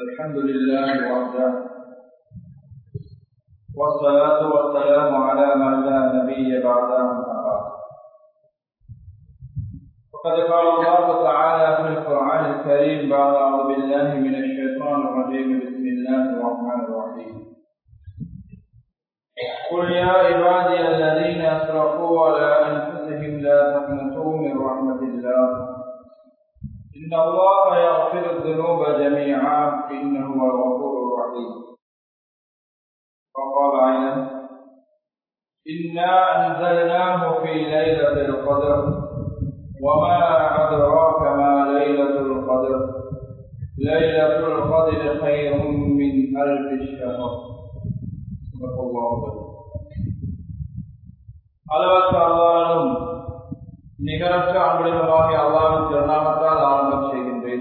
الحمد لله وحده والصلاة والسلام على من لا نبي بعده أما بعد وقد قال الله تعالى في القرآن الكريم بعد أعوذ بالله من الشيطان الرجيم بسم الله الرحمن الرحيم قل يا عبادي الذين أسرفوا على أنفسهم لا تقنطوا من رحمة الله إن الله يغفر الذنوب جميعا إنه هو الغفور الرحيم وقال أيضا إنا أنزلناه في ليلة القدر وما أدراك ما ليلة القدر ليلة القدر خير من ألف الشهر صدق الله அளவற்ற அல்லாலும் நிகரற்ற அன்புடையவராகிய அல்லாவின் திருநாமத்தால் ஆரம்பம் செய்கின்றேன்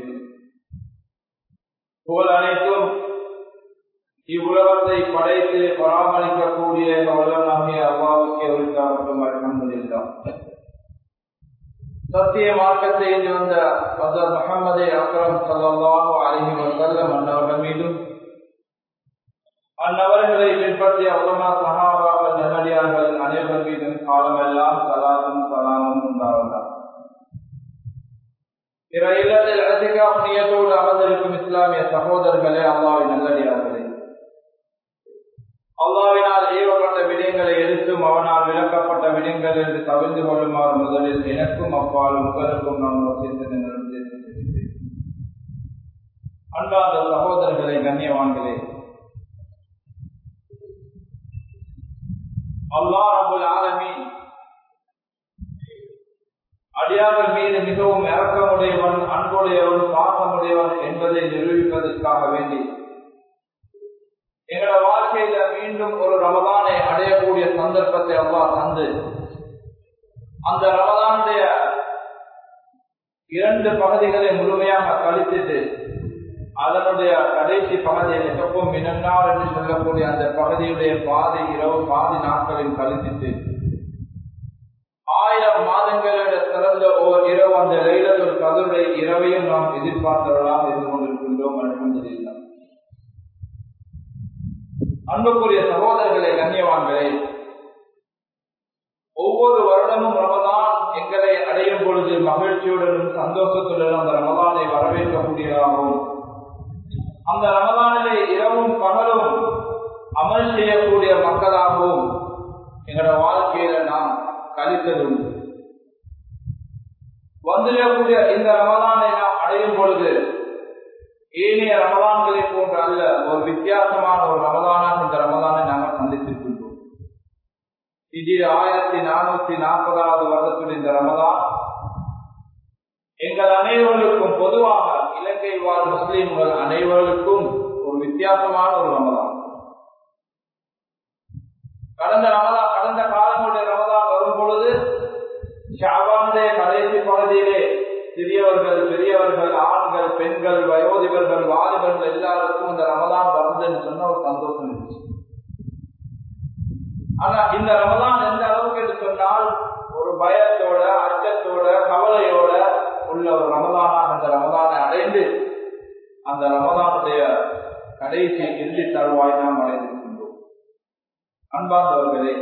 புகழ் அனைத்தும் இவ்வுலகத்தை படைத்து பராமரிக்கக்கூடிய வல்லனாகிய அல்லாவுக்கு அவருக்காக மட்டும் அல்ஹம்துலில்லாஹ் சத்திய மார்க்கத்தை இன்று வந்த ஹசரத் முகமது அக்ரம் சல்லாஹு அலஹி வசல்லம் அன்னவர்கள் மீதும் அந்நபர்களை பின்பற்றிய உலமா சஹாபாக்கள் நல்லடியார்கள் அனைவர் மீதும் காலமெல்லாம் சலாமும் சலாமும் உண்டாவதார் பிற இல்லத்தில் அதிகா புண்ணியத்தோடு அமர்ந்திருக்கும் இஸ்லாமிய சகோதரர்களே அல்லாவின் நல்லடியார்களே அல்லாவினால் ஏவப்பட்ட விடயங்களை எடுத்தும் அவனால் விளக்கப்பட்ட விடயங்கள் என்று தவிர்த்து கொள்ளுமாறு முதலில் எனக்கும் அப்பாலும் உங்களுக்கும் நான் வசித்தது அன்பார்ந்த சகோதரர்களை கண்ணியவான்களே அல்லா ரபுல் ஆலமி அடியார்கள் மீது மிகவும் இறக்கமுடையவன் அன்புடையவன் பாசமுடையவன் என்பதை நிரூபிப்பதற்காக வேண்டி எங்களோட வாழ்க்கையில மீண்டும் ஒரு ரமதானை அடையக்கூடிய சந்தர்ப்பத்தை அவ்வா தந்து அந்த ரமதானுடைய இரண்டு பகுதிகளை முழுமையாக கழித்துட்டு அதனுடைய கடைசி பகுதியை மிகவும் மினன்னார் என்று சொல்லக்கூடிய அந்த பகுதியுடைய பாதி இரவு பாதி நாட்களில் கழித்துட்டு ஆயிரம் மாதங்களோட சிறந்த ஓர் இரவு அந்த லைலத்தொரு கதருடைய இரவையும் நாம் எதிர்பார்த்தவர்களாக இருந்து கொண்டிருக்கின்றோம் அல்ஹம்துலில்லாஹ் அன்புக்குரிய சகோதரர்களே கண்ணியவான்களே ஒவ்வொரு வருடமும் ரமதான் எங்களை அடையும் பொழுது மகிழ்ச்சியுடனும் சந்தோஷத்துடனும் அந்த ரமதானை வரவேற்கக்கூடியதாகவும் அந்த ரமதானிலே இரவும் பகலும் அமல் செய்யக்கூடிய மக்களாகவும் எங்களோட வாழ்க்கையில நாம் கழித்ததும் வந்திருக்கக்கூடிய இந்த ரமதானை நாம் அடையும் பொழுது ஏனைய ரமதான்களை போன்ற அல்ல ஒரு வித்தியாசமான ஒரு ரமதானாக இந்த ரமதானை நாங்கள் சந்தித்திருக்கின்றோம் இது ஆயிரத்தி நானூத்தி நாற்பதாவது வருடத்துடைய இந்த ரமதான் எங்கள் அனைவர்களுக்கும் பொதுவாக இலங்கை வாழ் முஸ்லீம்கள் அனைவர்களுக்கும் ஒரு வித்தியாசமான ஒரு ரமதான் கடந்த ரமதான் கடந்த காலங்களுடைய ரமதான் வரும் பொழுது ஷாபானுடைய கடைசி பகுதியிலே சிறியவர்கள் பெரியவர்கள் ஆண்கள் பெண்கள் வயோதிபர்கள் வாலிபர்கள் எல்லாருக்கும் இந்த ரமதான் வருதுன்னு சொன்ன ஒரு சந்தோஷம் இருந்துச்சு ஆனா இந்த ரமதான் எந்த அளவுக்கு என்று சொன்னால் ஒரு பயத்தோட அச்சத்தோட கவலையோட உள்ள ஒரு ரமதானாக அந்த ரமதானை அடைந்து அந்த ரமதானுடைய கடைசி இறுதி தருவாய் நாம் அடைந்திருக்கின்றோம் அன்பார்ந்தவர்களே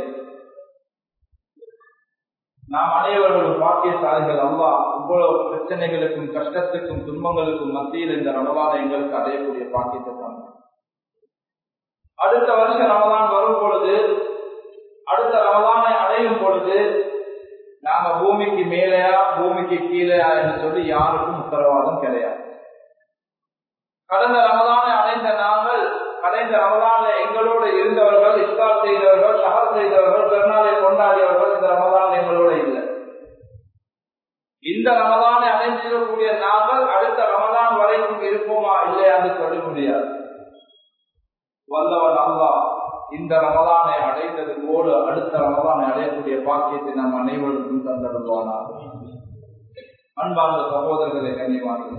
நாம் அனைவர்களும் பாக்கியசாலிகள் அல்லா இவ்வளவு பிரச்சனைகளுக்கும் கஷ்டத்துக்கும் துன்பங்களுக்கும் மத்தியில் இந்த ரமதானை எங்களுக்கு அடையக்கூடிய பாக்கியத்தை தான் அடுத்த வருஷம் ரமதான் வரும் பொழுது அடுத்த ரமதானை அடையும் பொழுது நாங்க பூமிக்கு மேலேயா பூமிக்கு கீழேயா என்று சொல்லி யாருக்கும் உத்தரவாதம் கிடையாது கடந்த ரமதானை அடைந்த நாங்கள் கடைந்த ரமதான எங்களோடு இருந்தவர்கள் இஸ்தார் செய்தவர்கள் ஷஹர் செய்தவர்கள் பெருநாளை கொண்டாடியவர்கள் இந்த ரமதான் எங்களோட இல்லை இந்த ரமதானை அடைந்திருக்கக்கூடிய நாங்கள் அடுத்த ரமதான் வரைக்கும் இருப்போமா இல்லையா என்று சொல்ல முடியாது வல்லவன் அல்லா இந்த ரமதானை அடைந்தது போல அடுத்த ரமதானை அடையக்கூடிய பாக்கியத்தை நம் அனைவருக்கும் தந்தருவானார் அன்பார்ந்த சகோதரர்களை கண்ணியவார்கள்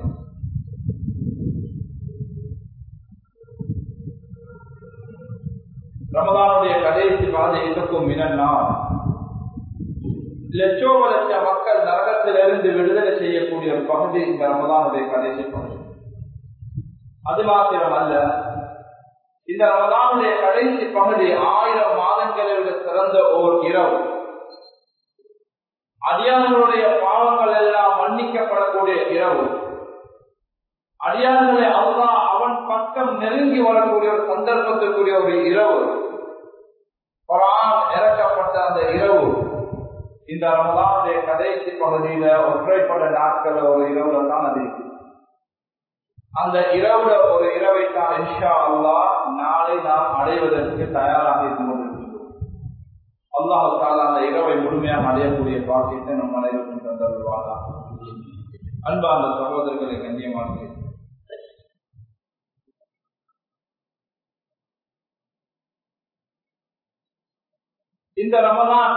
ரமதானுடைய கடைசி பாதை இருக்கும் மினன்னார் லட்சோப லட்ச மக்கள் நரகத்திலிருந்து விடுதலை செய்யக்கூடிய ஒரு பகுதி இந்த ரமதானுடைய கடைசி பகுதி அது மாத்திரம் அல்ல இந்த ரமதானுடைய கடைசி பகுதி ஆயிரம் மாதங்களை விட சிறந்த ஓர் இரவு அடியார்களுடைய பாவங்கள் எல்லாம் மன்னிக்கப்படக்கூடிய இரவு அடியார்களை அல்லா அவன் பக்கம் நெருங்கி வரக்கூடிய ஒரு சந்தர்ப்பத்திற்குரிய ஒரு இரவு குரான் இறக்கப்பட்ட அந்த இரவு இந்த ரமதானுடைய கடைசி பகுதியில ஒற்றைப்பட நாட்கள் ஒரு இரவுல தான் அது இருக்கு அந்த இரவுல ஒரு இரவை தான் இன்ஷா அல்லா நாளை நாம் அடைவதற்கு தயாராக இருந்து கொண்டிருக்கின்றோம் அல்லாஹு தாலா அந்த இரவை முழுமையாக அடையக்கூடிய பாக்கியத்தை நம் அனைவருக்கும் தந்தருவாரா அன்பா அந்த சகோதரர்களை கண்ணியமானது இந்த ரமதான்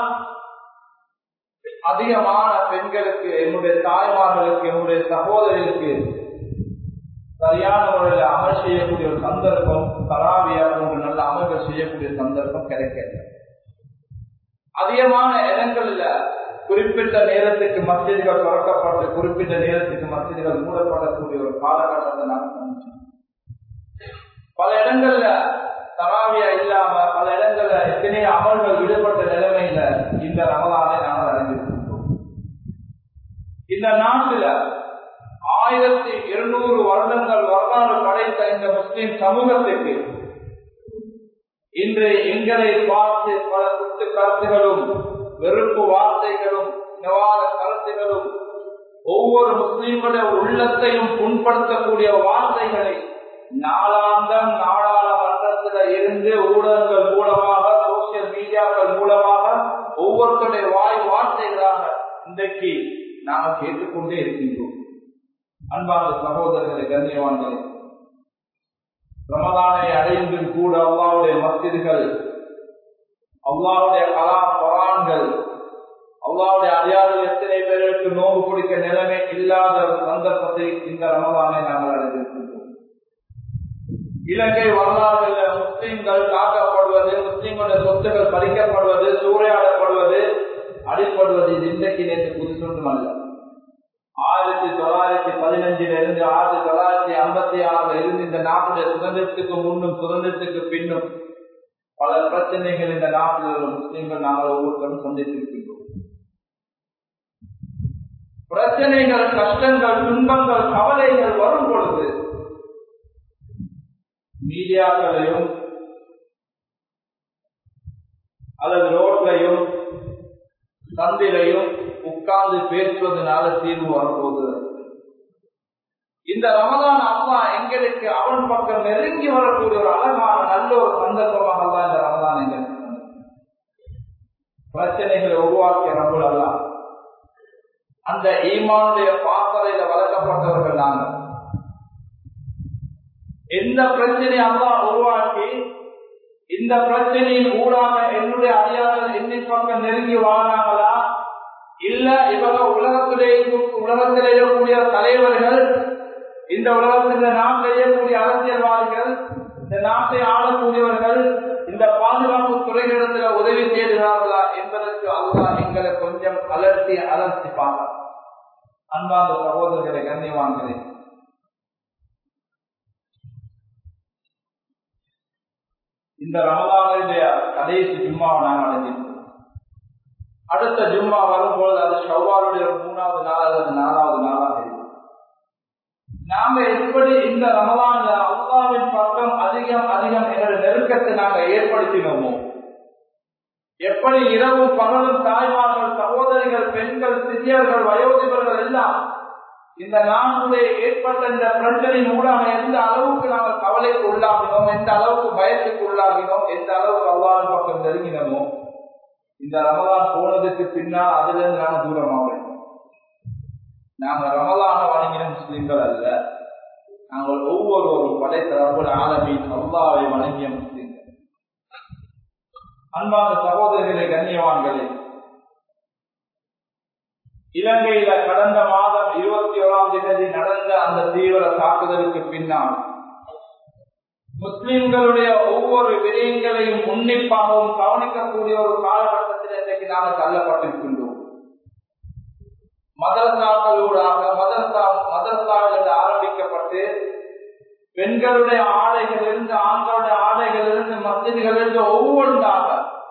அதிகமான பெண்களுக்கு என்னுடைய தாய்மார்களுக்கு என்னுடைய சகோதரர்களுக்கு சரியான முறையில் அமல் செய்யக்கூடிய ஒரு சந்தர்ப்பம் தராவியா போன்ற நல்ல அமல்கள் செய்யக்கூடிய சந்தர்ப்பம் கிடைக்கல அதிகமான இடங்கள்ல குறிப்பிட்ட நேரத்துக்கு மசிதிகள் திறக்கப்பட்டு குறிப்பிட்ட நேரத்துக்கு மசிதிகள் மூடப்படக்கூடிய ஒரு காலகட்டத்தை நாங்கள் சந்திச்சோம் பல இடங்கள்ல தராவியா இல்லாம பல இடங்கள்ல எத்தனையோ அமல்கள் விடுபட்ட நிலைமையில இந்த ரமலானை நாங்கள் அறிந்திருக்கின்றோம் இந்த நாட்டுல ஆயிரத்தி இருநூறு வருடங்கள் வரலாறு படைத்த இந்த முஸ்லிம் சமூகத்துக்கு இன்று எங்களை பார்த்து பல குத்து கருத்துகளும் வெறுப்பு வார்த்தைகளும் நிவார கருத்துகளும் ஒவ்வொரு முஸ்லீம்களுடைய உள்ளத்தையும் புண்படுத்தக்கூடிய வார்த்தைகளை நாளாந்தம் நாடாளுமன்றத்தில் இருந்து ஊடகங்கள் மூலமாக சோசியல் மீடியாக்கள் மூலமாக ஒவ்வொருத்தருடைய வாய் வார்த்தைகளாக இன்றைக்கு நாம் கேட்டுக்கொண்டே இருக்கின்றோம் அன்பான சகோதரர்களை கண்ணியவான்களே ரமதானை அடைந்தும் கூட அல்லாவுடைய மஸ்திதுகள் அல்லாவுடைய கலா பரான்கள் அல்லாவுடைய அடியார்கள் எத்தனை பேருக்கு நோம்பு பிடிக்க நிலைமை இல்லாத ஒரு சந்தர்ப்பத்தை இந்த ரமதானை நாங்கள் அடைந்திருக்கின்றோம் இலங்கை வரலாறுகளில் முஸ்லிம்கள் தாக்கப்படுவது முஸ்லிம்களுடைய சொத்துக்கள் பறிக்கப்படுவது சூறையாடப்படுவது அடிப்படுவது இது இன்றைக்கு நேற்று புதுசொன்றும் அல்ல ஆயிரத்தி தொள்ளாயிரத்தி பதினஞ்சில இருந்து ஆயிரத்தி தொள்ளாயிரத்தி ஐம்பத்தி ஆறுல இருந்து இந்த நாட்டுடைய சுதந்திரத்துக்கு முன்னும் சுதந்திரத்துக்கு பின்னும் பல பிரச்சனைகள் இந்த நாட்டில் உள்ள முஸ்லீம்கள் நாங்கள் ஒவ்வொருத்தரும் சந்தித்திருக்கின்றோம் பிரச்சனைகள் கஷ்டங்கள் துன்பங்கள் கவலைகள் வரும் பொழுது மீடியாக்களையும் அல்லது ரோட்லையும் சந்திலையும் உட்கார்ந்து பேசுவதனால தீர்வு வரப்போகுது இந்த ரமதான் அல்லா எங்களுக்கு அவன் பக்கம் நெருங்கி வரக்கூடிய ஒரு அழகான நல்ல ஒரு சந்தர்ப்பமாக தான் இந்த ரமதான் எங்களுக்கு பிரச்சனைகளை உருவாக்கிய ரம்புல் அல்ல அந்த ஈமானுடைய பாசறையில வளர்க்கப்பட்டவர்கள் நாங்கள் எந்த பிரச்சனை அல்லா உருவாக்கி இந்த பிரச்சனையின் ஊடாக என்னுடைய அடியாளர் என்னை பக்கம் நெருங்கி வாழ்றாங்களா இல்ல இவங்க உலகத்திலே உலகத்திலே இருக்கக்கூடிய தலைவர்கள் இந்த உலகத்தில் இந்த நாட்டில் இருக்கக்கூடிய அரசியல்வாதிகள் இந்த நாட்டை ஆளக்கூடியவர்கள் இந்த பாதுகாப்பு துறைகளிடத்தில் உதவி செய்கிறார்களா என்பதற்கு அல்லா எங்களை கொஞ்சம் அலர்த்தி அலர்த்தி பார்க்க அன்பாந்த சகோதரர்களை கண்ணியவான்களே இந்த ரமதானுடைய கடைசி ஜும்மாவை நாங்கள் அடைஞ்சிருக்கோம் அடுத்த ஜும்மா வரும்போது அது ஷவ்வாருடைய மூணாவது நாள் அல்லது நாலாவது நாளாக இருக்கும் நாங்க எப்படி இந்த ரமலான்ல அல்லாவின் பக்கம் அதிகம் அதிகம் எங்களுடைய நெருக்கத்தை நாங்க ஏற்படுத்தினோமோ எப்படி இரவு பகலும் தாய்மார்கள் சகோதரிகள் பெண்கள் சிறியர்கள் வயோதிபர்கள் எல்லாம் இந்த நாட்டுடைய ஏற்பட்ட இந்த பிரச்சனையின் ஊடாக எந்த அளவுக்கு நாங்கள் கவலைக்கு உள்ளாகினோம் எந்த அளவுக்கு பயத்துக்கு உள்ளாகினோம் எந்த அளவுக்கு அவ்வாறு பக்கம் நெருங்கினோமோ இந்த ரமலான் போனதுக்கு பின்னால் அதுல இருந்து நாங்க தூரமாக நாங்க ரமலான வணங்கின முஸ்லிம்கள் அல்ல நாங்கள் ஒவ்வொருவரும் படைத்த ரப்பல் ஆலமின் அல்லாவை வணங்கிய முஸ்லிம்கள் அன்பான சகோதரர்களே கண்ணியவான்களே இலங்கையில கடந்த மாதம் இருபத்தி ஓராம் தேதி நடந்த அந்த தீவிர தாக்குதலுக்கு பின்னால் முஸ்லிம்களுடைய ஒவ்வொரு விடயங்களையும் உன்னிப்பாகவும் கவனிக்கக்கூடிய ஒரு காலகட்டத்தில் இன்றைக்கு நாங்கள் தள்ளப்பட்டிருக்கின்றோம் மதரசாக்களூடாக மதரசா மதரசாவில் ஆரம்பிக்கப்பட்டு பெண்களுடைய ஆடைகள் இருந்து ஆண்களுடைய ஆடைகள் இருந்து மசிதிகள் இருந்து ஒவ்வொன்றாக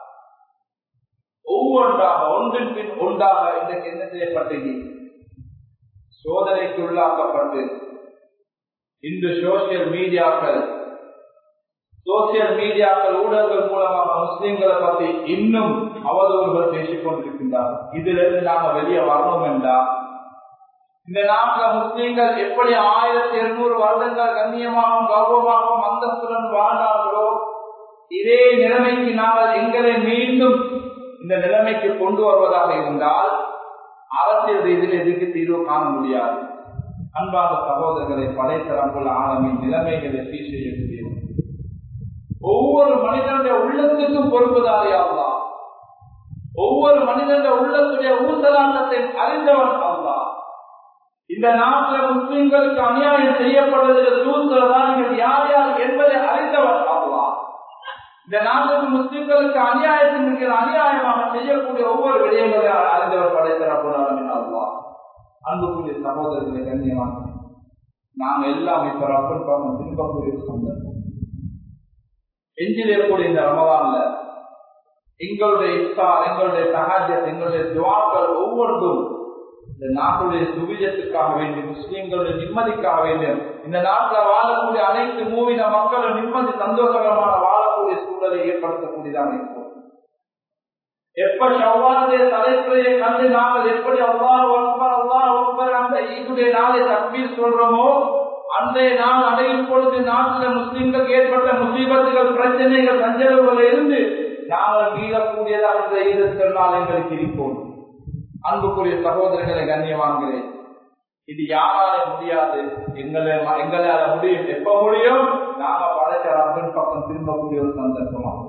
ஒவ்வொன்றாக ஒன்றின் பின் ஒன்றாக இன்றைக்கு என்ன செய்யப்பட்டது சோதனைக்கு உள்ளாக்கப்பட்டு இன்று சோசியல் மீடியாக்கள் சோசியல் மீடியாக்கள் ஊடகங்கள் மூலமாக முஸ்லிம்களை பற்றி இன்னும் அவதூறுகள் பேசிக் கொண்டிருக்கின்றார் இதிலிருந்து நாம வெளியே வரணும் என்றால் இந்த நாட்டில் முஸ்லீம்கள் எப்படி ஆயிரத்தி இருநூறு வருடங்கள் கண்ணியமாகவும் கௌரவமாகவும் அந்தஸ்துடன் வாழ்ந்தார்களோ இதே நிலைமைக்கு நாங்கள் எங்களை மீண்டும் இந்த நிலைமைக்கு கொண்டு வருவதாக இருந்தால் அரசியல் ரீதியில் இதுக்கு தீர்வு காண முடியாது அன்பான சகோதரர்களை படைத்தரம்புள்ள ஆழமின் நிலைமைகளை சீர் செய்யக்கூடிய ஒவ்வொரு மனிதனுடைய உள்ளத்துக்கும் பொறுப்புதாரியாவா ஒவ்வொரு மனிதனுடைய உள்ளத்துடைய ஊசலாட்டத்தை அறிந்தவன் அல்லா இந்த நாட்டில் முஸ்லிம்களுக்கு அநியாயம் செய்யப்படுவதில் சூழ்நிலைதான் யார் யார் என்பதை அறிந்தவர் அல்லா இந்த நாட்டுக்கு முஸ்லிம்களுக்கு அநியாயத்தின் இருக்கிற அநியாயமாக செய்யக்கூடிய ஒவ்வொரு விடயங்களை அறிந்தவர் படைத்தரப்படாமல் அல்லா அன்புக்குரிய சகோதரர்களை கண்ணியமாக நாம் எல்லாம் இப்ப ரப்பன் பக்கம் திரும்பக்கூடிய சந்தர்ப்பம் எஞ்சிலேக்கூடிய இந்த ரமதான்ல எங்களுடைய இஃப்தார் எங்களுடைய சகாஜத் எங்களுடைய துவாக்கள் ஒவ்வொன்றும் இந்த நாட்டுடைய சுவிஜத்துக்காக வேண்டும் முஸ்லீம்களுடைய நிம்மதிக்காக வேண்டும் இந்த நாட்டில் வாழக்கூடிய அனைத்து மூவின மக்களும் நிம்மதி சந்தோஷகரமான வாழக்கூடிய சூழலை ஏற்படுத்தக்கூடியதாக இருக்கும் எப்ப ஷவ்வாருடைய தலைப்புறையை கண்டு நாங்கள் எப்படி அவ்வாறு ஒன்பர் அவ்வாறு ஒன்பர் அந்த ஈதுடைய நாளை தப்பீர் சொல்றோமோ அன்றைய நாள் அடையும் பொழுது நாட்டில் முஸ்லிம்களுக்கு ஏற்பட்ட முசீபத்துகள் பிரச்சனைகள் சஞ்சலங்கள் இருந்து நாங்கள் மீளக்கூடியதாக இந்த ஈதத்தில் நாள் எங்களுக்கு இருப்போம் அன்புக்குரிய சகோதரர்களை கண்ணியவான்களே இது யாரால முடியாது எங்களை எங்களால முடியும் எப்ப முடியும் நாம படைச்ச ரப்பின் பக்கம் திரும்பக்கூடிய ஒரு சந்தர்ப்பமாகும்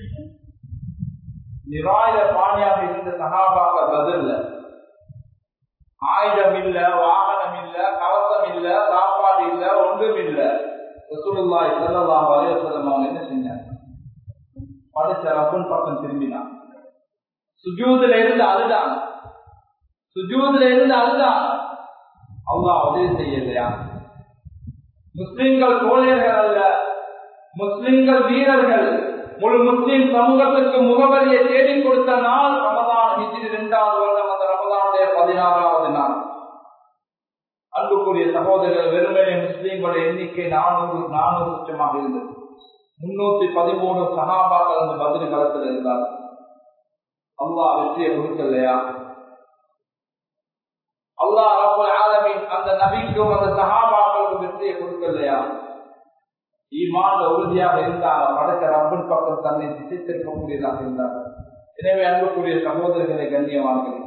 நிராயுத பாணியாக இருந்த சகாபாக பதில்ல ஆயுதம் இல்ல வாகனம் இல்ல கவசம் இல்ல சாப்பாடு இல்ல ஒன்றும் இல்ல ரசூலுல்லாஹி ஸல்லல்லாஹு அலைஹி வஸல்லம் அவங்க என்ன செஞ்சாங்க படைச்ச ரப்பின் பக்கம் திரும்பினான் சுஜூதுல இருந்து அழுதாங்க சுஜூதுல இருந்து அழுதான் அல்லாஹ் உதவி செய்யலையா முஸ்லிம்கள் கோழியர்கள் அல்ல முஸ்லிம்கள் வீரர்கள் முழு முஸ்லிம் சமூகத்துக்கு முகவரியை தேடி கொடுத்த நாள் ரமதான் ஹிஜ்ரி இரண்டாவது வருடம் அந்த ரமதானுடைய பதினாறாவது நாள் அன்புக்குரிய சகோதரர்கள் வெறுமனே முஸ்லிம்களுடைய எண்ணிக்கை நானூறு நானூறு லட்சமாக இருந்தது முன்னூத்தி பதிமூணு சகாபாக்கள் அந்த பதில் களத்தில் இருந்தார் அல்லாஹ் வெற்றியை கொடுக்கலையா அல்லாஹ் ரப்பல் ஆலமீன் அந்த நபிக்கும் அந்த சஹாபாக்களுக்கும் வெற்றியை கொடுக்கலையா ஈமான் உறுதியாக இருந்தாங்க படைத்த ரப்பின் பக்கம் தன்னை திசைத்திருக்கக்கூடியதாக இருந்தாங்க எனவே அன்புக்குரிய சகோதரர்களை கண்ணியவான்களே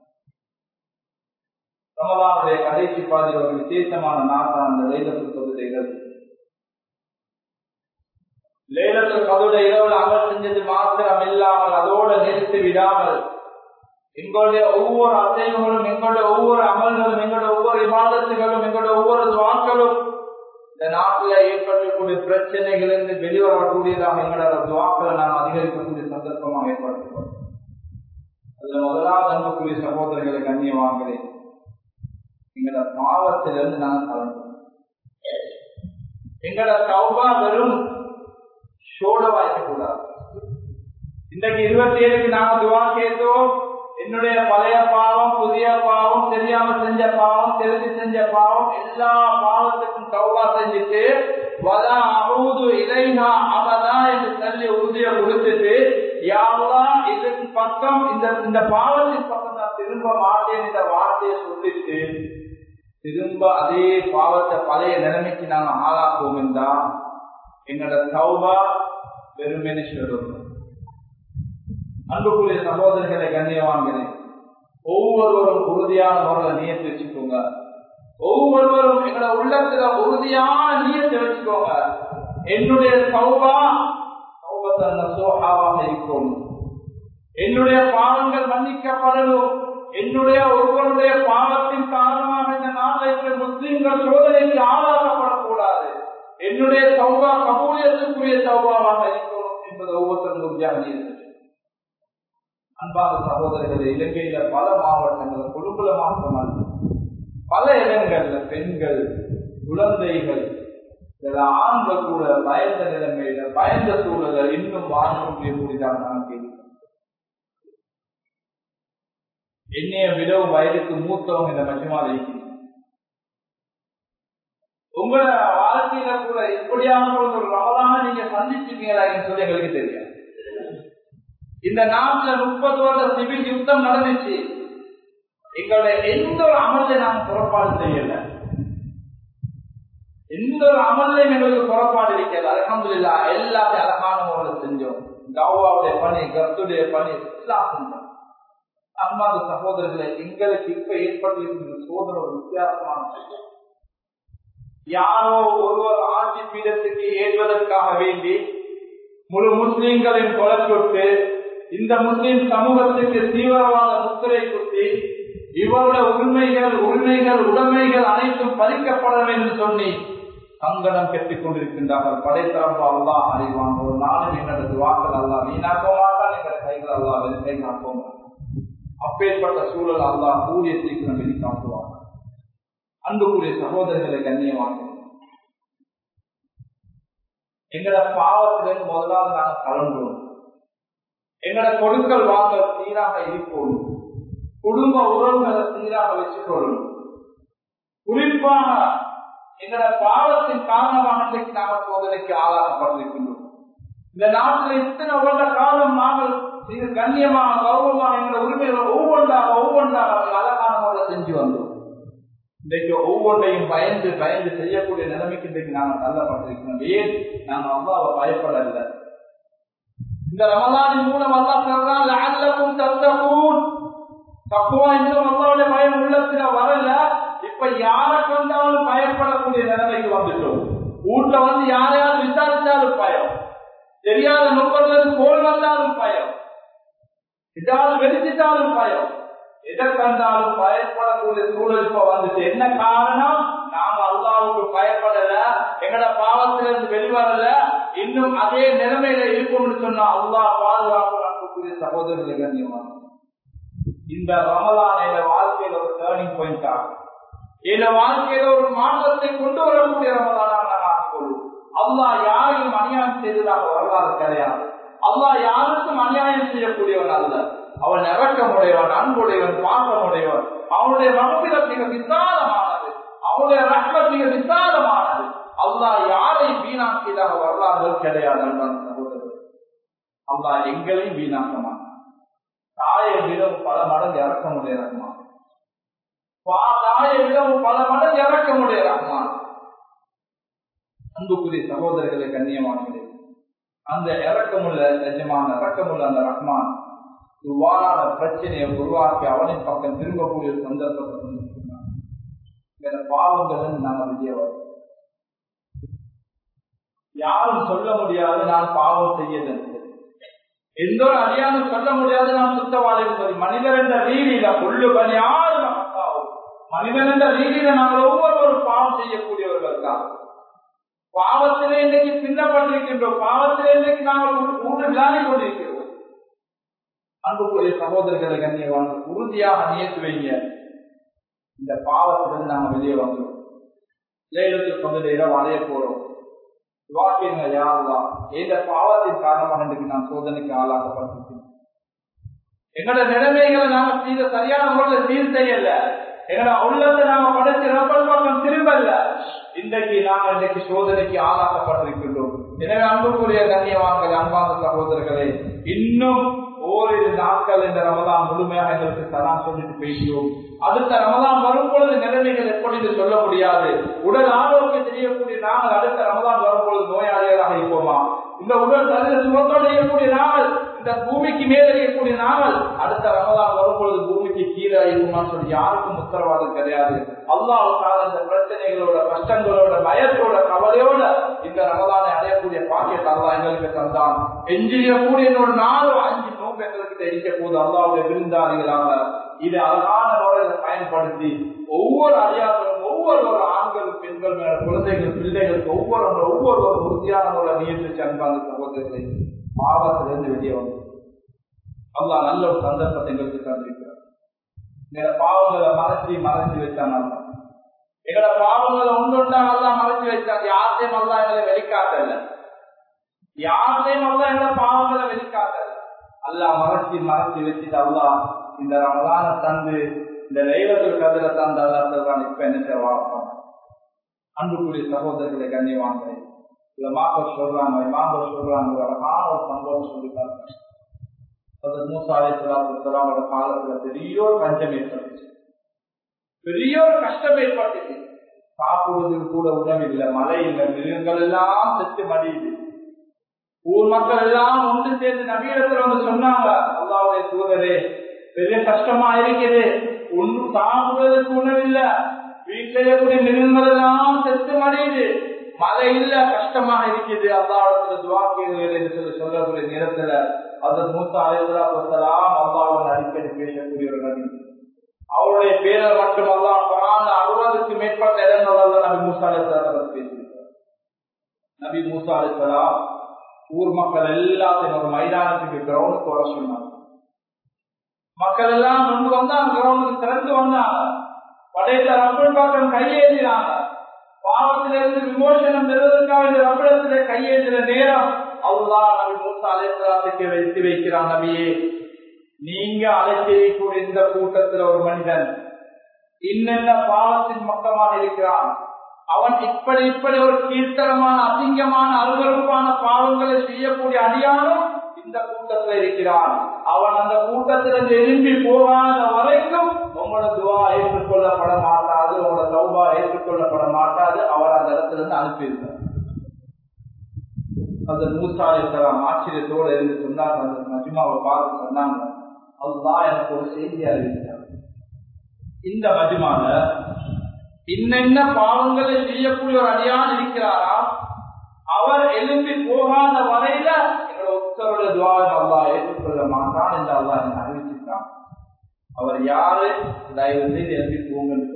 ரமலானுடைய கடைசி பாதி ஒரு விசேஷமான நாள் தான் அந்த லைலத்து தொகுதிகள் லேலத்து கதுட இரவுல அமல் செஞ்சது மாத்திரம் இல்லாமல் அதோடு நிறுத்தி விடாமல் எங்களுடைய ஒவ்வொரு அசைவுகளும் எங்களுடைய ஒவ்வொரு அமல்களும் எங்களுடைய ஒவ்வொரு விவாதத்துகளும் எங்களுடைய ஒவ்வொரு துவாக்களும் இந்த நாட்டில் ஏற்படக்கூடிய பிரச்சனைகளிலிருந்து வெளிவரக்கூடியதாக எங்களோட துவாக்களை நாம் அதிகரிக்கக்கூடிய சந்தர்ப்பமாக ஏற்படுத்துவோம் அதுல முதலாவது அன்புக்குரிய சகோதரர்களை கண்ணியவாங்களே எங்களோட பாவத்திலிருந்து நாங்கள் கலந்தோம் எங்களோட சௌபா வெறும் ஷோட வாய்க்க கூடாது இன்றைக்கு இருபத்தி ஏழுக்கு நாம துவா கேட்டோம் என்னுடைய பழைய பாவம் புதிய பாவம் தெரியாம செஞ்ச பாவம் தெரிஞ்சு செஞ்ச பாவம் எல்லா பாவத்துக்கும் தௌபா செஞ்சுட்டு வதா அமுது இலைனா அவதா என்று தள்ளி உறுதியை கொடுத்துட்டு யாரெல்லாம் இதன் பக்கம் இந்த இந்த பாவத்தின் பக்கம் நான் திரும்ப மாட்டேன் இந்த வார்த்தையை சொல்லிட்டு திரும்ப அதே பாவத்தை பழைய நிலைமைக்கு நாங்க ஆளாக்குவோம் என்றா எங்களோட தௌபா வெறுமனே சொல்லுவோம் அன்புக்குரிய சகோதரர்களை கண்ணியவான்களே ஒவ்வொருவரும் உறுதியான முறையில் நியத்து வச்சுக்கோங்க ஒவ்வொருவரும் எங்களோட உள்ளத்துல உறுதியான நியத்தை வச்சுக்கோங்க என்னுடைய சௌபா சோகாவாக இருக்கும் என்னுடைய பாவங்கள் மன்னிக்கப்படணும் என்னுடைய ஒருவருடைய பாவத்தின் காரணமாக இந்த நாட்டில் முஸ்லிம்கள் சோதனைக்கு ஆளாக்கப்படக்கூடாது என்னுடைய சௌபா கபூலியத்துக்குரிய சௌபாவாக இருக்கணும் என்பது ஒவ்வொருத்தரும் உறுதியாக நியத்து அன்பான சகோதரர்களே இலங்கையில பல மாவட்டங்கள் கொழும்புல மாற்றமல்ல பல இடங்கள்ல பெண்கள் குழந்தைகள் சில ஆண்கள் கூட பயந்த நிலைமையில பயந்த சூழல இன்னும் வாழ்க்கை கூடிதான் நான் கேள்வி என்னைய விடவும் வயதுக்கு மூத்தவங்க இந்த மச்சமால இருக்கிறேன் உங்களோட வாழ்க்கையில கூட இப்படியான ஒரு ரமலான நீங்க சந்திச்சிருக்கீங்களான்னு சொல்லி எங்களுக்கு தெரியும் இந்த நாட்டுல முப்பது வருட சிவில் யுத்தம் நடந்துச்சு எங்களுடைய எந்த ஒரு அமர்வை நாம் புறப்பாடு செய்யல எந்த ஒரு அமர்லையும் எங்களுக்கு புறப்பாடு இருக்கிறது அலமதுல்லா எல்லாத்தையும் அழகான முறையில் செஞ்சோம் கவாவுடைய பணி கத்துடைய பணி எல்லாம் செஞ்சோம் அன்பாத சகோதரர்களை எங்களுக்கு இப்ப ஏற்பட்டிருக்கிற சோதனை ஒரு வித்தியாசமான விஷயம் யாரோ ஒருவர் ஆட்சி பீடத்துக்கு ஏறுவதற்காக வேண்டி முழு முஸ்லிம்களின் கொலைச்சொட்டு இந்த முஸ்லிம் சமூகத்துக்கு தீவிரவாத முத்திரை குத்தி இவருடைய உரிமைகள் உரிமைகள் உடைமைகள் அனைத்தும் பறிக்கப்பட வேண்டும் சொல்லி சங்கடம் கெட்டுக் கொண்டிருக்கின்றார்கள் படைத்தரம்பு அல்லா அறிவாங்க ஒரு நாளும் என்னது வாக்கள் அல்லா வீணாக்க மாட்டான் எங்கள் கைகள் அல்லா வெளிக்கை காப்போம் அப்பேற்பட்ட சூழல் அல்லா கூடிய சீக்கிரம் வெளிக்காட்டுவாங்க அன்புக்குரிய சகோதரர்களை கண்ணியமாக எங்கட பாவத்திலிருந்து முதலாவது நாங்கள் கலந்துவோம் எங்கட கொடுக்கல் வாங்க சீராக இருப்போம் குடும்ப உறவுகளை சீராக வச்சுக்கொள்ளணும் குறிப்பாக எங்கட பாவத்தின் காரணமாக இன்றைக்கு நாங்கள் சோதனைக்கு ஆளாக்கப்பட்டிருக்கின்றோம் இந்த நாட்டில் இத்தனை வருட காலம் நாங்கள் இது கண்ணியமாக கௌரவமாக எங்களோட உரிமைகளை ஒவ்வொன்றாக ஒவ்வொன்றாக அழகான முறையில் செஞ்சு வந்தோம் இன்றைக்கு ஒவ்வொன்றையும் பயந்து பயந்து செய்யக்கூடிய நிலைமைக்கு இன்றைக்கு நாங்கள் தள்ளப்பட்டிருக்கிறோம் ஏன் நாங்கள் அல்லாவை பயப்படவில்லை இந்த ரமலானின் மூலம் அல்லா சொல்றான் லஅல்லக்கும் தத்தகூன் தக்குவா இன்னும் அல்லாவுடைய பயம் உள்ளத்துல வரல இப்ப யாரை கொண்டாலும் பயப்படக்கூடிய நிலைமைக்கு வந்துட்டோம் வீட்டுல வந்து யாரையாவது விசாரிச்சாலும் பயம் தெரியாத நுட்பங்களுக்கு கோல் வந்தாலும் பயம் ஏதாவது வெடிச்சிட்டாலும் பயம் எதை கண்டாலும் பயப்படக்கூடிய சூழல் இப்ப வந்துட்டு என்ன காரணம் நாம அல்லாவுக்கு பயப்படல எங்கட பாவத்திலிருந்து வெளிவரல இன்னும் அதே நிலைமையில இருக்கும்னு சொன்னா அல்லா பாதுகாப்பு சகோதரர்களை கண்ணியமான இந்த ரமலான் எங்க வாழ்க்கையில ஒரு டேர்னிங் பாயிண்ட் ஆகும் எங்க வாழ்க்கையில ஒரு மாற்றத்தை கொண்டு வரக்கூடிய ரமலானாக நாங்கள் ஆக்கிக்கொள்வோம் அல்லா யாரையும் அநியாயம் செய்ததாக வரலாறு கிடையாது அல்லா யாருக்கும் அநியாயம் செய்யக்கூடியவன் அல்ல அவன் இறக்கமுடையவன் அன்புடையவன் பாசமுடையவன் அவனுடைய மனப்பில மிக விசாலமானது அவனுடைய ரத்னம் மிக விசாலமானது அல்லா யாரை வீணாக்கியதாக வரலாறுகள் கிடையாது சகோதரர் அல்லா எங்களையும் வீணாக்க மாட்டான் தாயை விடவும் பல மடங்கு இறக்க முடிய ரஹ்மான் தாயை விடவும் பல மடங்கு இறக்க முடிய ரஹ்மான் அன்புக்குரிய சகோதரர்களை கண்ணியமானது அந்த இறக்கமுள்ள நிஜமான இறக்கமுள்ள அந்த ரஹ்மான் இவ்வாறான பிரச்சனையை உருவாக்கி அவனின் பக்கம் திரும்பக்கூடிய சந்தர்ப்பத்தை இந்த பாவங்கள் நாங்கள் விஜயவர் யாரும் சொல்ல முடியாது நான் பாவம் செய்யல எந்த ஒரு அடியானும் சொல்ல முடியாது நான் சுத்தவாளி என்பது மனிதர் என்ற ரீதியில உள்ளு பணி ஆறு மனிதன் என்ற ரீதியில நாங்கள் ஒவ்வொரு பாவம் செய்யக்கூடியவர்கள் தான் பாவத்திலே இன்றைக்கு பின்னப்பட்டிருக்கின்றோம் பாவத்திலே இன்றைக்கு நாங்கள் ஊடு விளையாடி கொண்டிருக்கிறோம் அன்புக்குரிய சகோதரர்களை கண்ணியவாங்க உறுதியாக நியத்து வைங்க இந்த பாவத்திலிருந்து நாங்க வெளியே வந்தோம் லேலத்துக்கு கொண்டு இரவு அலைய போறோம் வாக்கியங்க யாருதான் இந்த பாவத்தின் காரணமாக இன்றைக்கு நான் சோதனைக்கு ஆளாக்கப்பட்டிருக்கேன் எங்களோட நிலைமைகளை நாம சீர சரியான முறையில் சீர் செய்யல எங்களோட உள்ளத்தை நாம படைச்சு ரப்பல் பக்கம் திரும்பல இன்றைக்கு நாங்கள் இன்றைக்கு சோதனைக்கு ஆளாக்கப்பட்டிருக்கின்றோம் எனவே அன்புக்குரிய கண்ணியவான்கள் அன்பான சகோதரர்களே இன்னும் ஓரிரு நாட்கள் இந்த ரமதான் முழுமையாக எங்களுக்கு சலாம் சொல்லிட்டு பேசியோம் அடுத்த ரமதான் வரும் பொழுது நிலைமைகள் எப்படி என்று சொல்ல முடியாது உடல் ஆரோக்கியம் செய்யக்கூடிய நாங்கள் அடுத்த ரமதான் வரும் பொழுது நோயாளிகளாக இருப்போமா இந்த உடல் சரீர சுகத்தோடு இருக்கக்கூடிய நாங்கள் இந்த பூமிக்கு மேலே இருக்கக்கூடிய நாங்கள் அடுத்த ரமதான் வரும் பொழுது பூமிக்கு கீழே இருக்குமான்னு சொல்லி யாருக்கும் உத்தரவாதம் கிடையாது அல்லாவுக்காக இந்த பிரச்சனைகளோட கஷ்டங்களோட பயத்தோட கவலையோட இந்த ரமதானை அடையக்கூடிய பாக்கியத்தை அல்லா எங்களுக்கு தந்தான் எஞ்சியக்கூடிய ஒரு நாலு அஞ்சு நோக்கு எங்களுக்கு தெரிவிக்க போது அல்லாவுடைய விருந்தாளிகளாக இது அழகான முறையில பயன்படுத்தி ஒவ்வொரு அடியார்களும் ஒவ்வொரு ஒரு ஆண்கள் பெண்கள் மேல குழந்தைகள் பிள்ளைகளுக்கு ஒவ்வொரு ஒவ்வொரு ஒரு உறுதியான முறை நியமிச்சு அன்பான சகோதரர்களை பாவத்திலிருந்து வெளியே வந்து அல்லா நல்ல ஒரு சந்தர்ப்பத்தை எங்களுக்கு தந்திருக்கிறார் இந்த பாவங்களை மறைச்சி மறைச்சி வச்சாங்க எங்களோட பாவங்களை ஒன்றொன்றா நல்லா மறைச்சு வச்சாங்க யார்த்தையும் நல்லா எங்களை வெளிக்காட்டல யார்த்தையும் நல்லா எங்களோட பாவங்களை வெளிக்காட்டல அல்லா மறைச்சி மறைச்சி வச்சுட்டு அல்லா இந்த ரமலான தந்து இந்த லைலத்தில் கதிர தந்து அல்லா சொல்றான் இப்ப என்ன வாழ்ப்பாங்க அன்புக்குரிய சகோதரர்களை கண்ணியவாங்க இல்ல மாப்பர் சொல்றாங்க மாப்பர் சொல்றாங்க ஒரு அழகான ஒரு சம்பவம் சொல்லிட்டாங்க மூசா அலை சலாத்து காலத்துல பெரிய ஒரு பஞ்சம் ஏற்பட்டுச்சு பெரிய ஒரு கஷ்டம் ஏற்பட்டுச்சு சாப்பிடுவதற்கு கூட உணவு இல்லை மழை இல்லை மிருகங்கள் எல்லாம் செத்து மடியுது ஊர் மக்கள் எல்லாம் ஒன்று சேர்ந்து நவீனத்துல வந்து சொன்னாங்க அல்லாவுடைய தூதரே பெரிய கஷ்டமா இருக்குது ஒன்றும் சாப்பிடுவதற்கு உணவு இல்ல வீட்டிலேயே கூடிய மிருகங்கள் எல்லாம் செத்து மடியுது மழை இல்ல கஷ்டமா இருக்குது அல்லாவோட துவா கேள்விகள் என்று சொல்லி சொல்லக்கூடிய நேரத்துல அது மூத்த அலைவலா பொறுத்தலாம் அல்லாவுடன் அடிக்கடி பேசக்கூடிய ஒரு நபி அவருடைய பேரை மட்டும் அல்லா குரான் அறுபதுக்கு மேற்பட்ட இடங்கள் நபி மூசா அலிஸ்லாம் பேசியிருக்கிறார் நபி மூசா அலிஸ்லாம் ஊர் மக்கள் எல்லாத்தையும் ஒரு மைதானத்துக்கு கிரவுண்டுக்கு வர சொன்னாங்க மக்கள் எல்லாம் கொண்டு வந்தாங்க கிரவுண்டுக்கு திறந்து வந்தாங்க படைத்த ரப்பல் பக்கம் கையேறினாங்க பாவத்திலிருந்து விமோசனம் பெறுவதற்காக இந்த ரப்படத்திலே கையேற்ற நேரம் அல்லா நபி மூசா அலிஸ்லாத்துக்கு வைத்து வைக்கிறான் நபியே நீங்க அழைக்கக்கூடிய இந்த கூட்டத்தில் ஒரு மனிதன் இன்னென்ன பாவத்தின் மக்கமாக இருக்கிறான் அவன் இப்படி இப்படி ஒரு கீர்த்தனமான அசிங்கமான அருவறுப்பான பாவங்களை செய்யக்கூடிய அடியானும் இந்த கூட்டத்தில் இருக்கிறான் அவன் அந்த கூட்டத்திலிருந்து எழும்பி போகாத வரைக்கும் உங்களோட துவா ஏற்றுக்கொள்ளப்பட மாட்டாது உங்களோட சௌபா ஏற்றுக்கொள்ளப்பட மாட்டாது அவர் அந்த இடத்துல இருந்து அனுப்பியிருந்தார் அந்த மூசாலைத்தலாம் ஆச்சரியத்தோடு இருந்து சொன்னாங்க அந்த மஜிமாவை பார்த்து சொன்னாங்க அதுதான் எனக்கு ஒரு செய்தி அறிவித்தார் இந்த மஜிமால இன்னென்ன பாவங்களை செய்யக்கூடிய ஒரு அடியான் இருக்கிறாரா அவர் எழும்பி போகாத வரையில எங்களோட ஒத்தருடைய துவாரம் அல்லா ஏற்றுக்கொள்ள மாட்டான் என்று அல்லா என்ன அறிவிச்சிருக்கான் அவர் யாரு தயவு செய்து எழுப்பி போங்கன்னு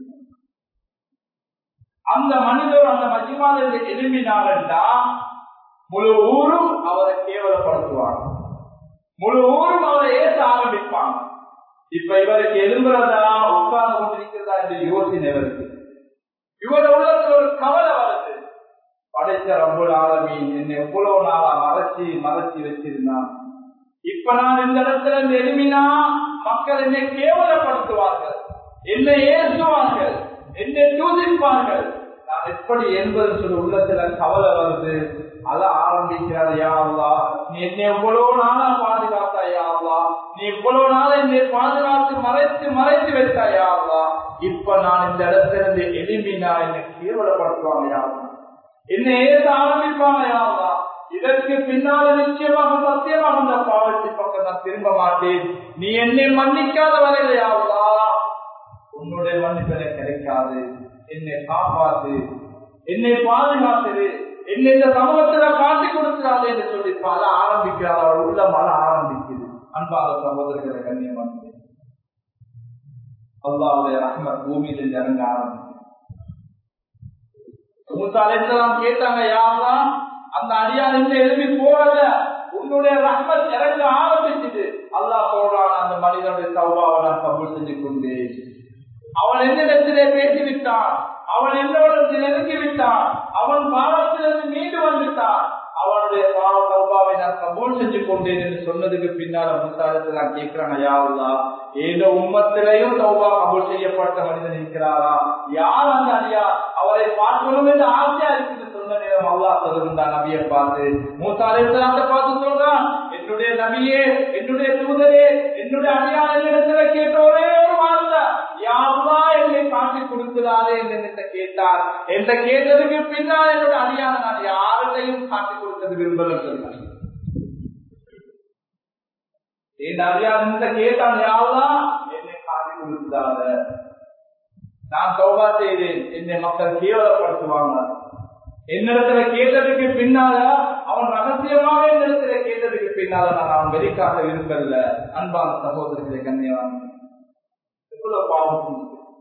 அந்த மனிதர் அந்த மஜிமால எழும்பினார் என்றா முழு ஊரும் அவரை கேவலப்படுத்துவாங்க முழு ஊரும் அவரை ஏற்ற ஆரம்பிப்பாங்க இப்ப இவருக்கு எழும்புறதா உட்கார்ந்து கொண்டிருக்கிறதா என்று யோசனை வருது இவர உள்ளத்துல ஒரு கவலை வருது படைச்ச ரம்புல் ஆலமீன் என்னை எவ்வளவு நாளா மறைச்சி மறைச்சி வச்சிருந்தான் இப்ப நான் இந்த இடத்துல இருந்து எழுமினா மக்கள் என்னை கேவலப்படுத்துவார்கள் என்னை ஏசுவார்கள் என்னை தூதிப்பார்கள் நான் எப்படி என்பது சொல்லி உள்ளத்துல கவலை வருது அத ஆரம்பிக்கிறார் யாவா நீ என்னை எவ்வளவு நாளா பாதுகாத்தா யாவா நீ இவ்வளவு நாள் என்னை பாதுகாத்து மறைத்து மறைத்து வைத்தா யாவா இப்ப நான் இந்த இடத்துல இருந்து எளிமினா என்னை கேவலப்படுத்துவாங்க யாவா என்னை ஏற்ற ஆரம்பிப்பாங்க யாவா இதற்கு பின்னால நிச்சயமாக சத்தியமாக அந்த பாவத்தை பக்கம் நான் திரும்ப மாட்டேன் நீ என்னை மன்னிக்காத வரையில யாவா உன்னுடைய மன்னிப்பு எனக்கு கிடைக்காது என்னை காப்பாத்து என்னை பாதுகாத்தது என்னை இந்த சமூகத்துல காட்டி கொடுக்கிறாரு என்று சொல்லி பல ஆரம்பிக்கிறார் அவர் உள்ள மழை ஆரம்பிக்குது அன்பாத சகோதரர்களை கண்ணியமான அல்லாவுடைய ரஹ்மத் பூமியில இறங்க ஆரம்பிக்கும் கேட்டாங்க யாரெல்லாம் அந்த அடியார் இருந்து எழுப்பி போறத உன்னுடைய ரஹ்மத் இறங்க ஆரம்பிச்சுது அல்லாஹ் சொல்றான் அந்த மனிதனுடைய சௌபாவை நான் கபூல் செஞ்சு கொண்டு அவன் என்னிடத்திலே பேசிவிட்டான் அவன் என்னோட நெருங்கி விட்டான் அவன் பாவத்திலிருந்து மீண்டு வந்துட்டான் அவனுடைய பாவ கௌபாவை நான் கபூல் செஞ்சு கொண்டேன் என்று சொன்னதுக்கு பின்னால முத்தாலத்தில் நான் கேட்கிறாங்க யாருலா ஏதோ உம்மத்திலையும் சௌபா கபூல் செய்யப்பட்ட மனிதன் இருக்கிறாரா யார் அந்த அடியா அவரை பார்க்கணும் என்று ஆசையா இருக்குது சொன்ன நேரம் அல்லா சொல்லுகின்றான் நபியை பார்த்து மூத்தாலயத்தை பார்த்து சொல்றான் என்னுடைய நபியே என்னுடைய தூதரே என்னுடைய அடியார் என்னிடத்துல கேட்ட ஒரே ஒரு வார்த்தை யாருலா என்னை காட்டி கொடுக்கிறாரே என்று கேட்டார் என்ற கேட்டதுக்கு பின்னால் என்னோட அடியான நான் யாருடையும் காட்டி கொடுத்தது விரும்பல சொன்னார் என் அடியான் இந்த கேட்டான் யாருலா என்னை காட்டி கொடுக்கிறார நான் சௌபா செய்தேன் என்னை மக்கள் கேவலப்படுத்துவாங்க என்னிடத்துல கேட்டதுக்கு பின்னால அவன் ரகசியமாக என்னிடத்துல கேட்டதுக்கு பின்னால நான் அவன் வெளிக்காக விரும்பல அன்பான சகோதரர்களை கண்ணியவாங்க எவ்வளவு பாவம்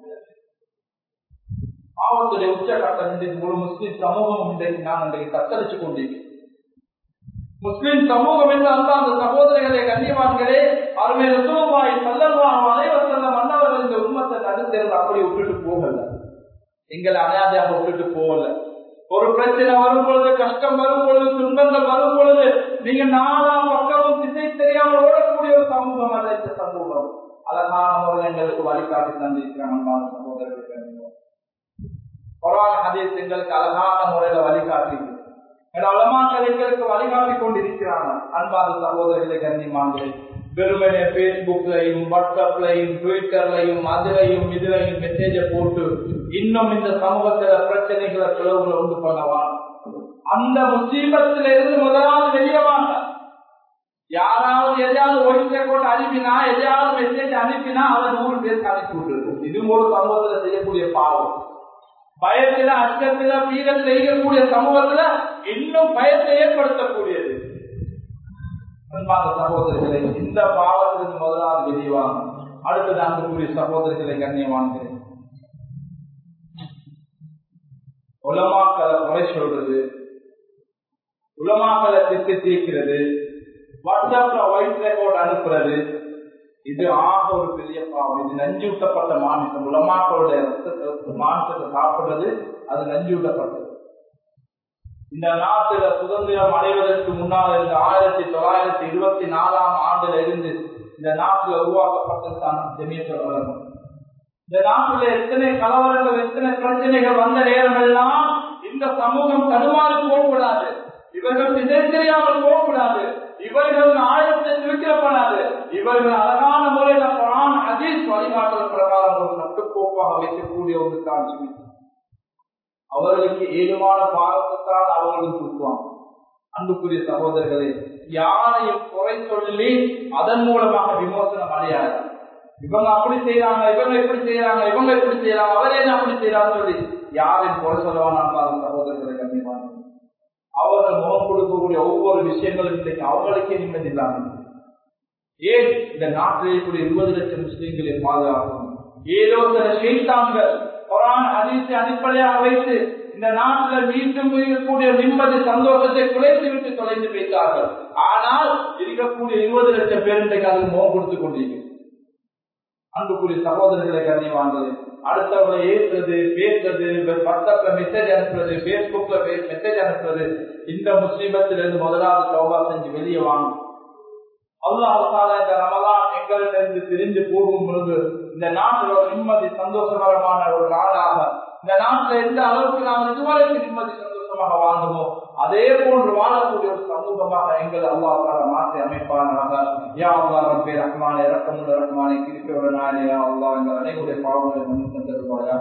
பாவத்துடைய உச்சகட்டம் இன்றைக்கு முழு முஸ்லிம் சமூகம் இன்றைக்கு நான் இன்றைக்கு தத்தரிச்சு கொண்டிருக்கிறேன் முஸ்லிம் சமூகம் என்று அந்த அந்த சகோதரிகளே கண்ணியவான்களே அருமை ரசூமாய் சல்லல்லாஹு அலைஹி வஸல்லம் அன்னவர்கள் இந்த உம்மத்தை நடுத்திருந்து அப்படி விட்டுட்டு போகல எங்களை அனாதையாக விட்டுட்டு போகல ஒரு பிரச்சனை வரும் பொழுது கஷ்டம் வரும் பொழுது துன்பங்கள் வரும் பொழுது நீங்க நாலா பக்கமும் திசை தெரியாமல் ஓடக்கூடிய ஒரு சமூகம் அல்ல இந்த சமூகம் அழகான முறையில் எங்களுக்கு வழிகாட்டி தந்திருக்கிறாங்க சகோதரர்கள் குரான் ஹதீஸ் எங்களுக்கு அழகான முறையில வழிகாட்டி அலமாக்கள் எங்களுக்கு வழிகாட்டி கொண்டிருக்கிறாங்க அன்பாத சகோதரர்களை கண்ணியமாங்களே வெறுமனே பேஸ்புக்லையும் வாட்ஸ்அப்லையும் ட்விட்டர்லையும் அதுலையும் இதுலையும் மெசேஜ போட்டு இன்னும் இந்த சமூகத்துல பிரச்சனைகளை பிளவுகளை உண்டு பண்ணவான் அந்த முசீபத்தில இருந்து முதலாவது வெளியவாங்க யாராவது எதையாவது ஒயிட் ரெக்கார்ட் அனுப்பினா எதையாவது மெசேஜ் அனுப்பினா அதை நூறு பேருக்கு அனுப்பி விட்டுருக்கு இது ஒரு சமூகத்துல செய்யக்கூடிய பாவம் பயத்துல அச்சத்துல பீரத்தில் செய்யக்கூடிய சமூகத்துல இன்னும் பயத்தை ஏற்படுத்தக்கூடியது அன்பான சகோதரர்களை இந்த பாவத்திற்கு முதலாவது வெளிவாங்க அடுத்து நான்கு கூடிய சகோதரர்களை கண்ணியமானது உலமாக்களை குறை சொல்றது உலமாக்களை திட்டு தீர்க்கிறது வாட்ஸ்அப்ல ஒயிட் ரெக்கார்ட் அனுப்புறது இது ஆக ஒரு பெரிய பாவம் இது நஞ்சூட்டப்பட்ட மாமிசம் உலமாக்களுடைய மாமிசத்தை சாப்பிடுறது அது நஞ்சூட்டப்பட்டது இந்த நாட்டுல சுதந்திரம் அடைவதற்கு முன்னால் இருந்த ஆயிரத்தி தொள்ளாயிரத்தி இருபத்தி நாலாம் ஆண்டுல இருந்து இந்த நாட்டுல உருவாக்கப்பட்டதுதான் ஜெமியத்தில் வளரும் இந்த நாட்டுல எத்தனை கலவரங்கள் எத்தனை பிரச்சனைகள் வந்த நேரம் எல்லாம் இந்த சமூகம் தடுமாறி போகக்கூடாது இவர்கள் திசை தெரியாமல் போகக்கூடாது இவர்கள் ஆயத்தை திருக்கப்படாது இவர்கள் அழகான முறையில குரான் அதீஸ் வழிகாட்டல் பிரகாரம் ஒரு கட்டுக்கோப்பாக வைக்கக்கூடிய ஒரு காட்சி அவர்களுக்கு ஏதுமான பாகத்தைத்தான் அவர்களும் கொடுக்குவாங்க அன்புக்குரிய சகோதரர்களே யாரையும் குறை சொல்லி அதன் மூலமாக விமோசனம் அடையாது இவங்க அப்படி செய்யறாங்க இவங்க எப்படி செய்யறாங்க இவங்க எப்படி செய்யறாங்க அவரே அப்படி செய்யறாங்க சொல்லி யாரையும் குறை சொல்லவான சகோதரர்களை கண்டிப்பாங்க அவர்கள் முகம் கொடுக்கக்கூடிய ஒவ்வொரு விஷயங்களும் இன்றைக்கு அவங்களுக்கே நிம்மதி இல்லாமல் ஏன் இந்த நாட்டில் இருக்கக்கூடிய இருபது லட்சம் முஸ்லீம்களை பாதுகாக்கணும் ஏதோ சில செய்தாங்கள் குரான் அதிர்ச்சி அடிப்படையாக வைத்து இந்த நாட்டில் மீண்டும் இருக்கக்கூடிய நிம்மதி சந்தோஷத்தை குலைத்து விட்டு தொலைந்து வைத்தார்கள் ஆனால் இருக்கக்கூடிய இருபது லட்சம் பேர் இன்றைக்கு அதுக்கு முகம் கொடுத்து கொண்டிருக்கிறது அன்புக்குரிய சகோதரர்களை கண்ணியவாங்களே அடுத்தவங்களை ஏற்றுறது பேசுறது வாட்ஸ்அப்ல மெசேஜ் அனுப்புறது பேஸ்புக்ல மெசேஜ் அனுப்புறது இந்த முஸ்லீமத்திலிருந்து முதலாவது சௌபா செஞ்சு வெளியே வாங்க அல்லாஹால இந்த ரமலான் எங்கள்கிட்ட இருந்து பிரிஞ்சு போகும் பொழுது இந்த நாட்டில் ஒரு நிம்மதி சந்தோஷகரமான ஒரு நாடாக இந்த நாட்டில் எந்த அளவுக்கு நாம் இதுவரைக்கும் நிம்மதி சந்தோஷமாக வாழ்ந்தோமோ அதே போன்று வாழக்கூடிய ஒரு சமூகமாக எங்கள் அல்லாஹால மாற்றி அமைப்பானாக யா அல்லா ரப்பே ரஹ்மானே இறக்கமுள்ள ரஹ்மானே கிருப்பையோட நாளே யா அல்லா எங்கள் அனைவருடைய பாவங்களை மன்னித்து தருவாயா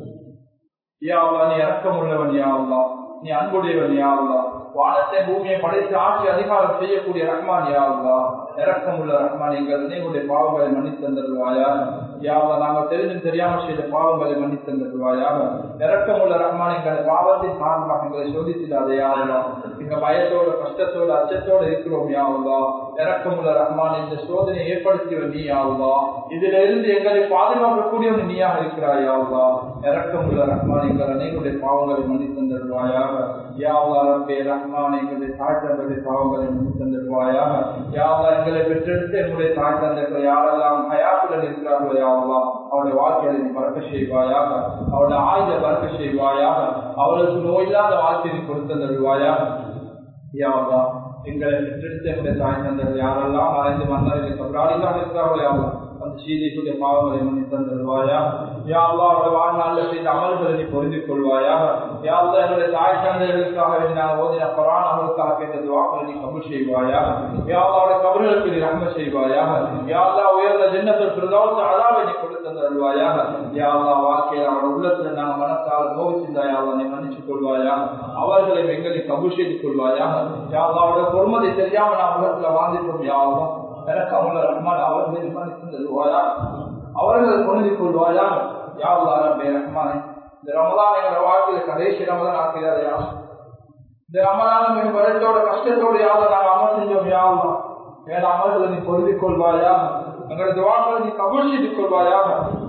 யா அல்லா நீ இறக்கமுள்ளவன் யா அல்லா நீ அன்புடையவன் யா அல்லா வானத்தை பூமியை படைத்து ஆட்சி அதிகாரம் செய்யக்கூடிய ரஹ்மான் யா அல்லா இறக்கமுள்ள ரஹ்மான் எங்கள் அனைவருடைய பாவங்களை மன்னித்து தருவாயா யாவ நாங்கள் தெரிந்தும் தெரியாமல் செய்த பாவங்களை மன்னித்து தருவாயாக இறக்கமுள்ள ரஹ்மான் எங்கள் பாவத்தின் காரணமாக எங்களை சோதித்திடாதே யாவலா எங்க பயத்தோட கஷ்டத்தோட அச்சத்தோட இருக்கிறோம் யாவலா இறக்கமுள்ள ரஹ்மான் இந்த சோதனை ஏற்படுத்தியவன் நீ யாவலா இதுல இருந்து எங்களை பாதுகாக்கக்கூடியவன் நீயாக இருக்கிறாய் யாவலா இறக்கமுள்ள ரஹ்மான் எங்கள் அனைவருடைய பாவங்களை மன்னித்து தருவாயாக யாவலா ரப்பே ரஹ்மான் எங்களுடைய தாய் தந்தையுடைய பாவங்களை மன்னித்து தருவாயாக யாவலா எங்களை பெற்றெடுத்து எங்களுடைய தாய் தந்தைகள் யாரெல்லாம் ஹயாத்துடன் இருக்கிறார்களோ யாவலா அவருடைய வாழ்க்கையை நீ பறக்க செய்வாயாக அவருடைய ஆயுத பறக்க செய்வாயாக அவளுக்கு நோயில்லாத வாழ்க்கையை கொடுத்து தருவாயாக யாவலா எங்களை பெற்றெடுத்து எங்களுடைய தாய் தந்தைகள் யாரெல்லாம் மறைந்து மன்னர்கள் கபராளிகளாக இருக்கிறார்களோ யாவலா அந்த சீதைக்குடைய பாவங்களை மன்னித்து தருவாயா யாவா அவருடைய வாழ்நாளில் செய்த அமல்களை நீ பொருந்தி கொள்வாயா யாவா என்னுடைய தாய் தந்தைகளுக்காக நான் ஓதின பரான் அவர்களுக்காக கேட்ட துவாக்களை நீ கபுல் செய்வாயா யாவா அவருடைய கபர்களுக்கு நீ ரஹ்ம செய்வாயா யாவா உயர்ந்த ஜென்னத்தில் பிரதோஷ அதாவை நீ கொடுத்து தருவாயா யாவா வாழ்க்கையில் அவருடைய உள்ளத்தில் நாங்கள் மனசால் நோவிச்சிருந்தாயாவா நீ மன்னிச்சு கொள்வாயா அவர்களை எங்களை கபுல் செய்து கொள்வாயா யாவா அவருடைய பொறுமதி தெரியாம நான் உலகத்தில் வாழ்ந்துட்டோம் யாவா எனக்கு அவங்கள ரஹ்மான் அவர்களை மன்னித்து தருவாயா அவர்கள் கொண்டு கொள்வாயா யாவா ரப்பே ரஹ்மானே இந்த ரமலான் எங்களோட வாழ்க்கையில கடைசி ரமலான் ஆக்கிறாரையா இந்த ரமலான் எங்க வருத்தோட கஷ்டத்தோடு யாவது நாங்கள் அமல் செஞ்சோம் யாவலாம் வேற அமல்களை நீ பொருந்திக் கொள்வாயா எங்களது வாழ்க்கையை நீ கபூல் செய்து கொள்வாயா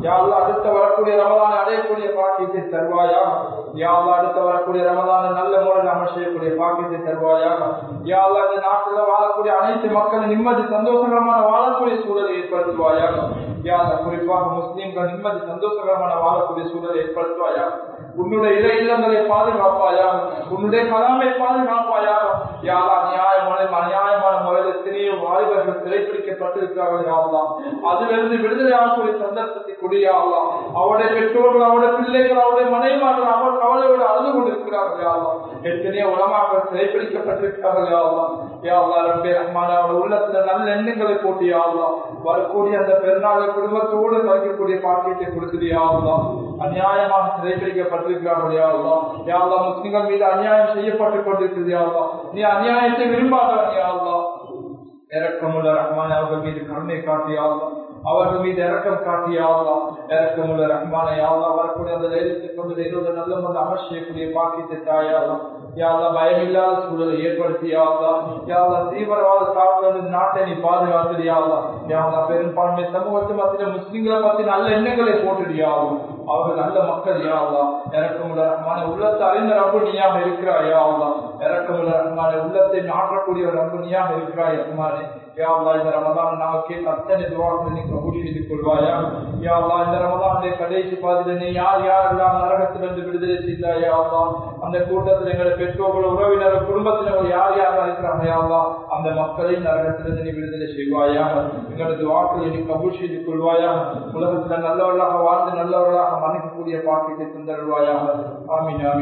யாழ்லா அடுத்த வரக்கூடிய ரமலானை அடையக்கூடிய பாக்கியத்தை தருவாயா யாழ்லா அடுத்த வரக்கூடிய ரமலானை நல்ல முறையில் அமல் செய்யக்கூடிய பாக்கியத்தை தருவாயா யாழ்லா இந்த நாட்டில் வாழக்கூடிய அனைத்து மக்களும் நிம்மதி சந்தோஷகரமான வாழக்கூடிய சூழலை ஏற்படுத்துவாயா யாழ்லா குறிப்பாக முஸ்லீம்கள் நிம்மதி சந்தோஷகரமான வாழக்கூடிய சூழலை ஏற்படுத்துவாயா உன்னுடைய இறை இல்லங்களை பாதுகாப்பாயா உன்னுடைய கலாமை பாதுகாப்பாயா யாரா நியாயமான அநியாயமான முறையில் எத்தனையோ வாலிபர்கள் சிறைப்பிடிக்கப்பட்டிருக்கிறார்கள் யாவலாம் அதிலிருந்து விடுதலை ஆகக்கூடிய சந்தர்ப்பத்தை கொடியாவலாம் அவருடைய பெற்றோர்கள் அவருடைய பிள்ளைகள் அவருடைய மனைவார்கள் அவர் கவலையோடு அழுது கொண்டிருக்கிறார்கள் யாவலாம் எத்தனையோ உலமாக்கள் சிறைப்பிடிக்கப்பட்டிருக்கிறார்கள் யாவலாம் யாவலா ரப்பே ரஹ்மான் அவருடைய உள்ளத்துல நல்ல எண்ணங்களை போட்டு யாவலாம் வரக்கூடிய அந்த பெருநாளை குடும்பத்தோடு கழிக்கக்கூடிய பாக்கியத்தை கொடுத்துட்டு யாவலாம் அநியாயமாக சிறைப்பிடிக்கப்பட்டிருக்கிறார்கள் யாவலாம் யாவலாம் முஸ்லிம்கள் மீது அநியாயம் செய்யப்பட்டுக் கொண்டிருக்கிறது யாவலாம் நீ அநியாயத்தை விரும்பாதவன் யாவலாம் இறக்கமுள்ள ரஹ்மான் அவர்கள் மீது கருணை காட்டியாவலாம் அவர்கள் மீது இறக்கம் காட்டியாவலாம் இறக்கமுள்ள ரஹ்மான யாவலாம் வரக்கூடிய அந்த தைரியத்தை கொண்டு இருபது நல்ல முறையில் அமல் செய்யக்கூடிய பாக்கியத்தை தாயாவலாம் யாவலாம் பயமில்லாத சூழலை ஏற்படுத்தியாவலாம் யாவலாம் தீவிரவாத தாக்குதல் நாட்டை நீ பாதுகாத்துடியாவலாம் யாவலாம் பெரும்பான்மை சமூகத்து மத்தியில் முஸ்லிம்களை பத்தி நல்ல எண்ணங்களை போட்டுடியாவும் அவர்கள் நல்ல மக்கள் யாவலாம் இறக்கமுள்ள ரஹ்மான உள்ளத்தை அறிந்த ரப்பு நீயாக இருக்கிறாய் யாவலாம் இறக்கமுள்ள ரஹ்மான உள்ளத்தை நாட்டக்கூடிய ரப்பு நீயாக இருக்கிறாய் ரஹ்மானே யா அல்லாஹ் இந்த ரமதான் நாங்கள் கேட்ட அத்தனை துவாக்களை நீ கபூல் செய்து கொள்வாயா யா அல்லாஹ் இந்த ரமதானுடைய கடைசி பாதியில நீ யார் யாரெல்லாம் நரகத்திலிருந்து விடுதலை செய்தாயா அல்லாஹ் அந்த கூட்டத்தில் எங்களை பெற்றோர்கள் உறவினர் குடும்பத்தினர் யார் யாரெல்லாம் இருக்கிறாங்க யா அல்லாஹ் அந்த மக்களை நரகத்திலிருந்து நீ விடுதலை செய்வாயா எங்களது வாக்களை நீ கபூல் செய்து கொள்வாயா உலகத்தில் நல்லவர்களாக வாழ்ந்து நல்லவர்களாக மன்னிக்கக்கூடிய பாக்கியத்தை தந்தருவாயா ஆமீன் ஆமீன்